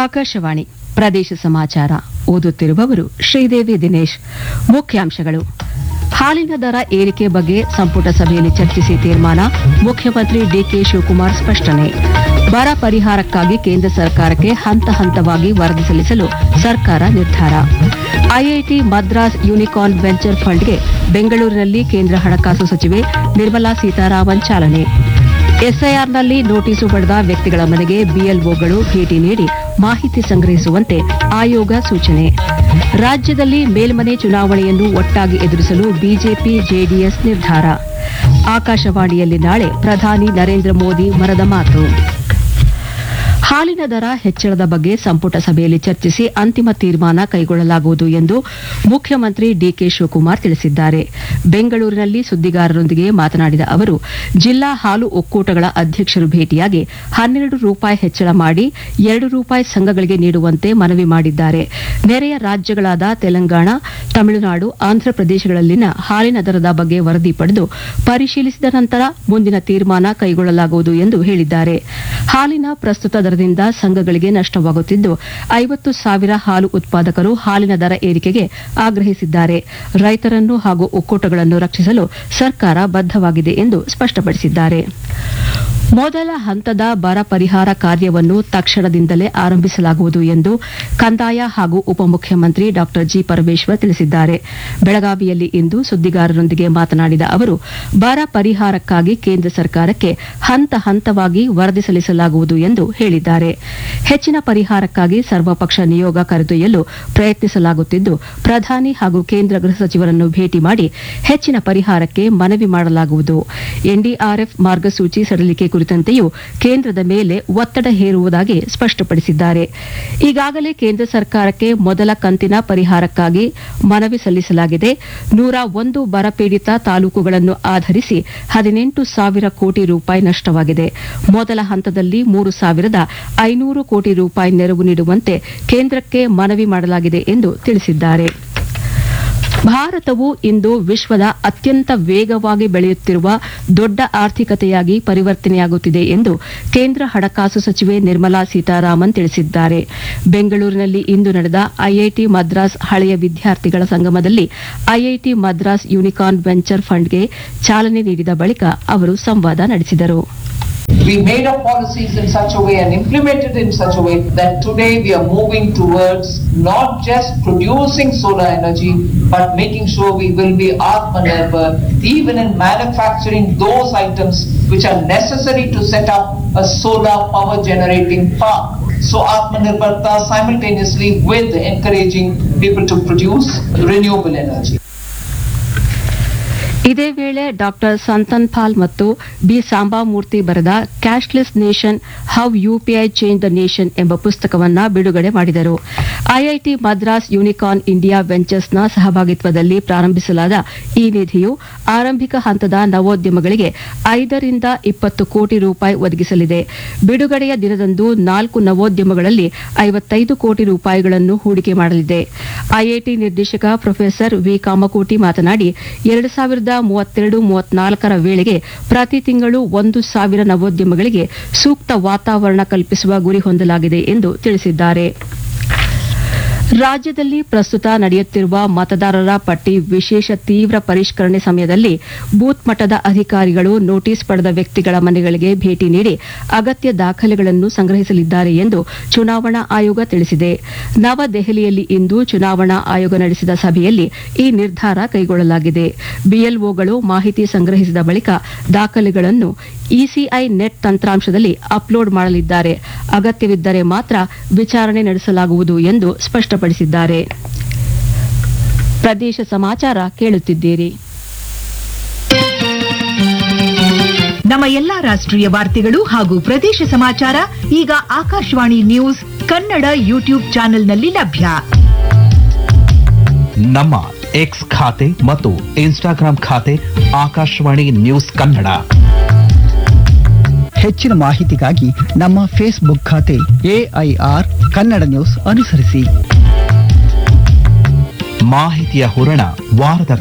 ಆಕಾಶವಾಣಿ ಪ್ರದೇಶ ಸಮಾಚಾರ ಓದುತ್ತಿರುವವರು ಶ್ರೀದೇವಿ ದಿನೇಶ್ ಮುಖ್ಯಾಂಶಗಳು ಹಾಲಿನ ದರ ಏರಿಕೆ ಬಗ್ಗೆ ಸಂಪುಟ ಸಭೆಯಲ್ಲಿ ಚರ್ಚಿಸಿ ತೀರ್ಮಾನ ಮುಖ್ಯಮಂತ್ರಿ ಡಿಕೆ ಶಿವಕುಮಾರ್ ಸ್ಪಷ್ಟನೆ ಬರ ಪರಿಹಾರಕ್ಕಾಗಿ ಕೇಂದ್ರ ಸರ್ಕಾರಕ್ಕೆ ಹಂತ ಹಂತವಾಗಿ ವರದಿ ಸಲ್ಲಿಸಲು ಸರ್ಕಾರ ನಿರ್ಧಾರ ಐಐಟಿ ಮದ್ರಾಸ್ ಯೂನಿಕಾರ್ನ್ ವೆಂಚರ್ ಫಂಡ್ಗೆ ಬೆಂಗಳೂರಿನಲ್ಲಿ ಕೇಂದ್ರ ಹಣಕಾಸು ಸಚಿವೆ ನಿರ್ಮಲಾ ಸೀತಾರಾಮನ್ ಚಾಲನೆ ಎಸ್ಐಆರ್ನಲ್ಲಿ ನೋಟಿಸು ಪಡೆದ ವ್ಯಕ್ತಿಗಳ ಮನೆಗೆ ಬಿಎಲ್ಒಗಳು ಭೇಟಿ ನೀಡಿ ಮಾಹಿತಿ ಸಂಗ್ರಹಿಸುವಂತೆ ಆಯೋಗ ಸೂಚನೆ ರಾಜ್ಯದಲ್ಲಿ ಮೇಲ್ಮನೆ ಚುನಾವಣೆಯನ್ನು ಒಟ್ಟಾಗಿ ಎದುರಿಸಲು ಬಿಜೆಪಿ ಜೆಡಿಎಸ್ ನಿರ್ಧಾರ ಆಕಾಶವಾಣಿಯಲ್ಲಿ ನಾಳೆ ಪ್ರಧಾನಿ ನರೇಂದ್ರ ಮೋದಿ ಮರದ ಮಾತು ಹಾಲಿನ ದರ ಹೆಚ್ಚಳದ ಬಗ್ಗೆ ಸಂಪುಟ ಸಭೆಯಲ್ಲಿ ಚರ್ಚಿಸಿ ಅಂತಿಮ ತೀರ್ಮಾನ ಕೈಗೊಳ್ಳಲಾಗುವುದು ಎಂದು ಮುಖ್ಯಮಂತ್ರಿ ಡಿಕೆ ಶಿವಕುಮಾರ್ ತಿಳಿಸಿದ್ದಾರೆ ಬೆಂಗಳೂರಿನಲ್ಲಿ ಸುದ್ದಿಗಾರರೊಂದಿಗೆ ಮಾತನಾಡಿದ ಅವರು ಜಿಲ್ಲಾ ಹಾಲು ಒಕ್ಕೂಟಗಳ ಅಧ್ಯಕ್ಷರು ಭೇಟಿಯಾಗಿ ಹನ್ನೆರಡು ರೂಪಾಯಿ ಹೆಚ್ಚಳ ಮಾಡಿ ಎರಡು ರೂಪಾಯಿ ಸಂಘಗಳಿಗೆ ನೀಡುವಂತೆ ಮನವಿ ಮಾಡಿದ್ದಾರೆ ನೆರೆಯ ರಾಜ್ಯಗಳಾದ ತೆಲಂಗಾಣ ತಮಿಳುನಾಡು ಆಂಧ್ರಪ್ರದೇಶಗಳಲ್ಲಿನ ಹಾಲಿನ ದರದ ಬಗ್ಗೆ ವರದಿ ಪಡೆದು ಪರಿಶೀಲಿಸಿದ ನಂತರ ಮುಂದಿನ ತೀರ್ಮಾನ ಕೈಗೊಳ್ಳಲಾಗುವುದು ಎಂದು ಹೇಳಿದ್ದಾರೆ ಹಾಲಿನ ಪ್ರಸ್ತುತ ದರದಿಂದ ಸಂಘಗಳಿಗೆ ನಷ್ಟವಾಗುತ್ತಿದ್ದು ಐವತ್ತು ಸಾವಿರ ಹಾಲು ಉತ್ಪಾದಕರು ಹಾಲಿನ ದರ ಏರಿಕೆಗೆ ಆಗ್ರಹಿಸಿದ್ದಾರೆ ರೈತರನ್ನು ಹಾಗೂ ಒಕ್ಕೂಟಗಳನ್ನು ರಕ್ಷಿಸಲು ಸರ್ಕಾರ ಬದ್ಧವಾಗಿದೆ ಎಂದು ಸ್ಪಷ್ಟಪಡಿಸಿದ್ದಾರೆ ಮೊದಲ ಹಂತದ ಬರ ಪರಿಹಾರ ಕಾರ್ಯವನ್ನು ತಕ್ಷಣದಿಂದಲೇ ಆರಂಭಿಸಲಾಗುವುದು ಎಂದು ಕಂದಾಯ ಹಾಗೂ ಉಪಮುಖ್ಯಮಂತ್ರಿ ಡಾ ಜಿ ಪರಮೇಶ್ವರ್ ತಿಳಿಸಿದ್ದಾರೆ ಬೆಳಗಾವಿಯಲ್ಲಿ ಇಂದು ಸುದ್ದಿಗಾರರೊಂದಿಗೆ ಮಾತನಾಡಿದ ಅವರು ಬರ ಪರಿಹಾರಕ್ಕಾಗಿ ಕೇಂದ್ರ ಸರ್ಕಾರಕ್ಕೆ ಹಂತ ಹಂತವಾಗಿ ವರದಿ ಸಲ್ಲಿಸಲಾಗುವುದು ಎಂದು ಹೇಳಿದ್ದಾರೆ ಹೆಚ್ಚಿನ ಪರಿಹಾರಕ್ಕಾಗಿ ಸರ್ವಪಕ್ಷ ನಿಯೋಗ ಕರೆದೊಯ್ಯಲು ಪ್ರಯತ್ನಿಸಲಾಗುತ್ತಿದ್ದು ಪ್ರಧಾನಿ ಹಾಗೂ ಕೇಂದ್ರ ಗೃಹ ಸಚಿವರನ್ನು ಭೇಟಿ ಮಾಡಿ ಹೆಚ್ಚಿನ ಪರಿಹಾರಕ್ಕೆ ಮನವಿ ಮಾಡಲಾಗುವುದು ಎನ್ಡಿಆರ್ಎಫ್ ಮಾರ್ಗಸೂಚಿ ಸಡಿಲಿಕೆ ಕುರಿತಂತೆಯೂ ಕೇಂದ್ರದ ಮೇಲೆ ಒತ್ತಡ ಹೇರುವುದಾಗಿ ಸ್ಪಷ್ಟಪಡಿಸಿದ್ದಾರೆ ಈಗಾಗಲೇ ಕೇಂದ್ರ ಸರ್ಕಾರಕ್ಕೆ ಮೊದಲ ಕಂತಿನ ಪರಿಹಾರಕ್ಕಾಗಿ ಮನವಿ ಸಲ್ಲಿಸಲಾಗಿದೆ ನೂರ ಒಂದು ಬರಪೀಡಿತ ತಾಲೂಕುಗಳನ್ನು ಆಧರಿಸಿ ಹದಿನೆಂಟು ಸಾವಿರ ಕೋಟಿ ರೂಪಾಯಿ ನಷ್ಟವಾಗಿದೆ ಮೊದಲ ಹಂತದಲ್ಲಿ ಮೂರು ಸಾವಿರದ ಐನೂರು ಕೋಟಿ ರೂಪಾಯಿ ನೆರವು ನೀಡುವಂತೆ ಕೇಂದ್ರಕ್ಕೆ ಮನವಿ ಮಾಡಲಾಗಿದೆ ಎಂದು ತಿಳಿಸಿದ್ದಾರೆ ಭಾರತವು ಇಂದು ವಿಶ್ವದ ಅತ್ಯಂತ ವೇಗವಾಗಿ ಬೆಳೆಯುತ್ತಿರುವ ದೊಡ್ಡ ಆರ್ಥಿಕತೆಯಾಗಿ ಪರಿವರ್ತನೆಯಾಗುತ್ತಿದೆ ಎಂದು ಕೇಂದ್ರ ಹಣಕಾಸು ಸಚಿವೆ ನಿರ್ಮಲಾ ಸೀತಾರಾಮನ್ ತಿಳಿಸಿದ್ದಾರೆ ಬೆಂಗಳೂರಿನಲ್ಲಿ ಇಂದು ನಡೆದ ಐಐಟಿ ಮದ್ರಾಸ್ ಹಳೆಯ ವಿದ್ಯಾರ್ಥಿಗಳ ಸಂಗಮದಲ್ಲಿ ಐಐಟಿ ಮದ್ರಾಸ್ ಯೂನಿಕಾರ್ನ್ ವೆಂಚರ್ ಫಂಡ್ಗೆ ಚಾಲನೆ ನೀಡಿದ ಬಳಿಕ ಅವರು ಸಂವಾದ ನಡೆಸಿದರು We made up policies in such a way and implemented in such a way that today we are moving towards not just producing solar energy, but making sure we will be Atmanirbhar even in manufacturing those items which are necessary to set up a solar power generating park. So Atmanirbharta simultaneously with encouraging people to produce renewable energy. ಇದೇ ವೇಳೆ doctor ಸಂತನ್ Pal ಮತ್ತು B Sambamurthy ಬರೆದ cashless nation how UPI change the nation ಎಂಬ ಪುಸ್ತಕವನ್ನ ಬಿಡುಗಡೆ ಮಾಡಿದರು IIT Madras unicorn India ವೆಂಚರ್ಸ್ನ ಸಹಭಾಗಿತ್ವದಲ್ಲಿ ಪ್ರಾರಂಭಿಸಲಾದ ಈ ನಿಧಿಯು ಆರಂಭಿಕ ಹಂತದ ನವೋದ್ಯಮಗಳಿಗೆ ಐದರಿಂದ ಇಪ್ಪತ್ತು ಕೋಟಿ ರೂಪಾಯಿ ಒದಗಿಸಲಿದೆ ಬಿಡುಗಡೆಯ ದಿನದಂದು ನಾಲ್ಕು ನವೋದ್ಯಮಗಳಲ್ಲಿ ಐವತ್ತೈದು ಕೋಟಿ ರೂಪಾಯಿಗಳನ್ನು ಹೂಡಿಕೆ ಮಾಡಲಿದೆ ಐಐಟಿ ನಿರ್ದೇಶಕ ಪ್ರೊಫೆಸರ್ ವಿ ಕಾಮಕೋಟಿ ಮಾತನಾಡಿ ಎರಡು ಸಾವಿರದ ಮೂವತ್ತೆರಡು ಮೂವತ್ನಾಲ್ಕರ ವೇಳೆಗೆ ಪ್ರತಿ ತಿಂಗಳು ಒಂದು ಸಾವಿರ ನವೋದ್ಯಮಗಳಿಗೆ ಸೂಕ್ತ ವಾತಾವರಣ ಕಲ್ಪಿಸುವ ಗುರಿ ಹೊಂದಲಾಗಿದೆ ಎಂದು ತಿಳಿಸಿದ್ದಾರೆ ರಾಜ್ಯದಲ್ಲಿ ಪ್ರಸ್ತುತ ನಡೆಯುತ್ತಿರುವ ಮತದಾರರ ಪಟ್ಟಿ ವಿಶೇಷ ತೀವ್ರ ಪರಿಷ್ಕರಣೆ ಸಮಯದಲ್ಲಿ ಬೂತ್ ಮಟ್ಟದ ಅಧಿಕಾರಿಗಳು ನೋಟಿಸ್ ಪಡೆದ ವ್ಯಕ್ತಿಗಳ ಮನೆಗಳಿಗೆ ಭೇಟಿ ನೀಡಿ ಅಗತ್ಯ ದಾಖಲೆಗಳನ್ನು ಸಂಗ್ರಹಿಸಲಿದ್ದಾರೆ ಎಂದು ಚುನಾವಣಾ ಆಯೋಗ ತಿಳಿಸಿದೆ ನವದೆಹಲಿಯಲ್ಲಿ ಇಂದು ಚುನಾವಣಾ ಆಯೋಗ ನಡೆಸಿದ ಸಭೆಯಲ್ಲಿ ಈ ನಿರ್ಧಾರ ಕೈಗೊಳ್ಳಲಾಗಿದೆ ಬಿಎಲ್ಒಗಳು ಮಾಹಿತಿ ಸಂಗ್ರಹಿಸಿದ ಬಳಿಕ ದಾಖಲೆಗಳನ್ನು ಇಸಿಐ ನೆಟ್ ತಂತ್ರಾಂಶದಲ್ಲಿ ಅಪ್ಲೋಡ್ ಮಾಡಲಿದ್ದಾರೆ ಅಗತ್ಯವಿದ್ದರೆ ಮಾತ್ರ ವಿಚಾರಣೆ ನಡೆಸಲಾಗುವುದು ಎಂದು ಸ್ಪಷ್ಟಪಡಿಸಿದ್ದಾರೆ ಪ್ರದೇಶ ಸಮಾಚಾರ ಕೇಳುತ್ತಿದ್ದೀರಿ ನಮ್ಮ ಎಲ್ಲಾ ರಾಷ್ಟ್ರೀಯ ವಾರ್ತೆಗಳು ಹಾಗೂ ಪ್ರದೇಶ ಸಮಾಚಾರ ಈಗ ಆಕಾಶವಾಣಿ ನ್ಯೂಸ್ ಕನ್ನಡ ಯೂಟ್ಯೂಬ್ ಚಾನೆಲ್ನಲ್ಲಿ ಲಭ್ಯ ನಮ್ಮ ಎಕ್ಸ್ ಖಾತೆ ಮತ್ತು ಇನ್ಸ್ಟಾಗ್ರಾಂ ಖಾತೆ ಆಕಾಶವಾಣಿ ನ್ಯೂಸ್ ಕನ್ನಡ ಹೆಚ್ಚಿನ ಮಾಹಿತಿಗಾಗಿ ನಮ್ಮ ಫೇಸ್ಬುಕ್ ಖಾತೆ ಎಐಆರ್ ಕನ್ನಡ ನ್ಯೂಸ್ ಅನುಸರಿಸಿ ಮಾಹಿತಿಯ ಹೂರಣ ವಾರದ